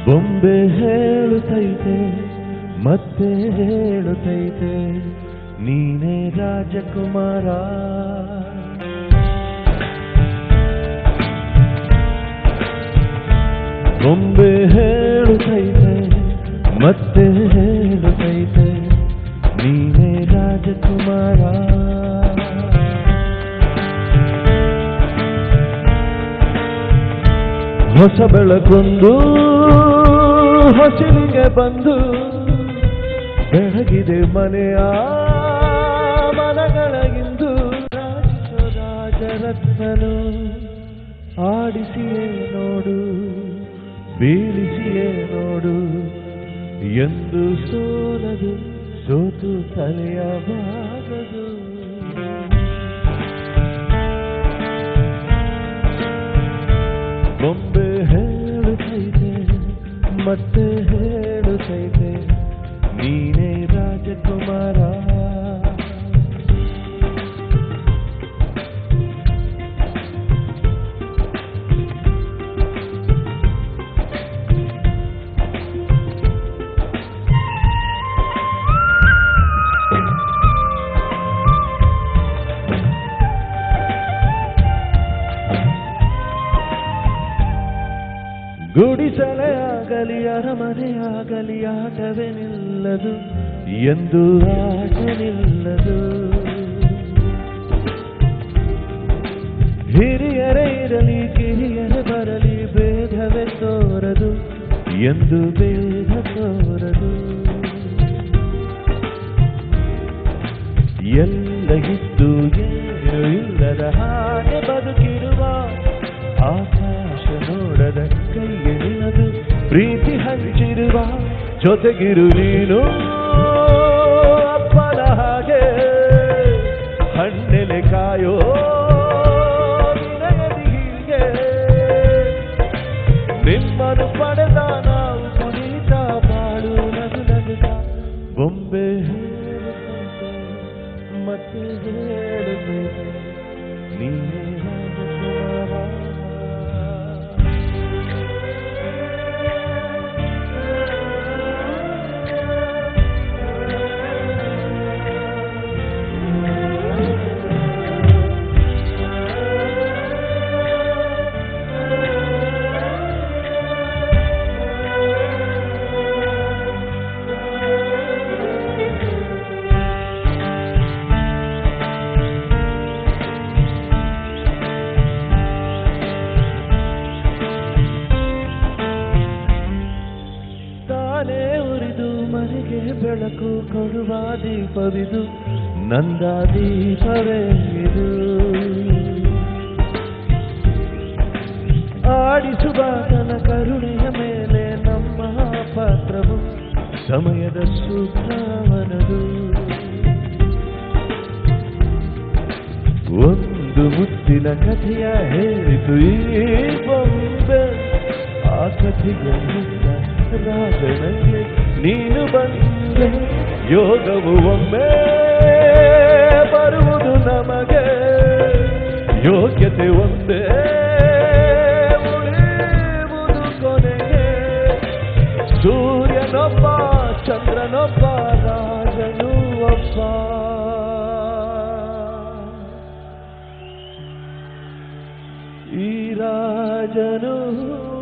ಬೊಂಬೆ ಹೇಳುತ್ತೈತೆ ಮತ್ತೆ ಹೇಳುತ್ತೈತೆ ನೀನೇ ರಾಜಕುಮಾರ ಬೊಂಬೆ ಹೇಳುತ್ತೈತೆ ಮತ್ತೆ ಹೇಳುತ್ತೈತೆ ನೀನೇ ರಾಜಕುಮಾರ ಹೊಸ ಬೆಳಕೊಂದು ಹಸಿರಿಗೆ ಬಂದು ಬೆಳಗಿದೆ ಮನೆಯ ಮನಗಳಗಿಂದು ರಾಜಿಸೋ ರಾಜರತ್ನನು ಆಡಿಸಿಯೇ ನೋಡು ಬೀಳಿಸಿಯೇ ನೋಡು ಎಂದು ಸೋಲದು ಸೋತು ತಲೆಯ ಬಾಗದು ಬೊಂಬೆ ಹೇಳುತ್ತೈತೆ ಮತ್ತೆ ಹೇಳುತ್ತೈತೆ ನೀನೇ ರಾಜಕುಮಾರ ಗುಡಿಸಲೇ ಆಗಲಿ ಅರಮನೆಯಾಗಲಿ ಆಟವೇ ನಿಲ್ಲದು ಎಂದು ಆಟ ನಿಲ್ಲದು ಹಿರಿಯರೇ ಇರಲಿ ಕಿರಿಯರೇ ಬರಲಿ ಭೇದವೇ ತೋರದು ಎಂದು ಭೇದ ತೋರದು ಎಲ್ಲ ಇದ್ದು ಏನು ಇಲ್ಲದ ಹಾಗೆ ಬದುಕಿರುವ ಆಕಾಶ ನೋಡದ ಕೈಯೆಳಿನದು ಪ್ರೀತಿ ಹಂಚಿರುವ ಜೊತೆಗಿರು ನೀನು ಅಪ್ಪನ ಹಾಗೆ ಹಣ್ಣೆಲೆ ಕಾಯೋ ನಿನಗದಿ ಹೀಗೆ ನಿಮ್ಮನ್ನು ಪಡೆದ ನಾವು ಕುಣಿತ ಬಾಳು ನಗು ನಗುತ್ತ ಬೊಂಬೆ ಹೇಳುತ್ತೈತೆ ಮತ್ತೆ ಹೇಳುತ್ತೈತೆ ನೀನೇ ರಾಜಕುಮಾರ ತಾನೇ ಉರಿದು ಮನೆಗೆ ಬೆಳಕು ಕೊಡುವ ದೀಪವಿದು ನಂದ ದೀಪವೇ ಇದು ಆಡಿಸುವ ತನ ಕರುಣೆಯ ಮೇಲೆ ನಮ್ಮ ಪಾತ್ರವು ಸಮಯದ ಸೂತ್ರವನದು ಒಂದು ಮುತ್ತಿನ ಕಥೆಯ ಹೇಳಿತು ಈ ಬೊಂಬೆ ಆ ಕಥೆಗೆ ಮುತ್ತ ರಾಜನಿಗೆ ನೀನು ಬಂದೆ ಯೋಗವು ಒಮ್ಮೆ ಬರುವುದು ನಮಗೆ ಯೋಗ್ಯತೆ ಒಂದೇ ಉಳಿಯುವುದು ಕೊನೆಗೆ ಸೂರ್ಯನೊಬ್ಬ ಚಂದ್ರನೊಬ್ಬ ರಾಜನು ಒಬ್ಬ ಈ ರಾಜನು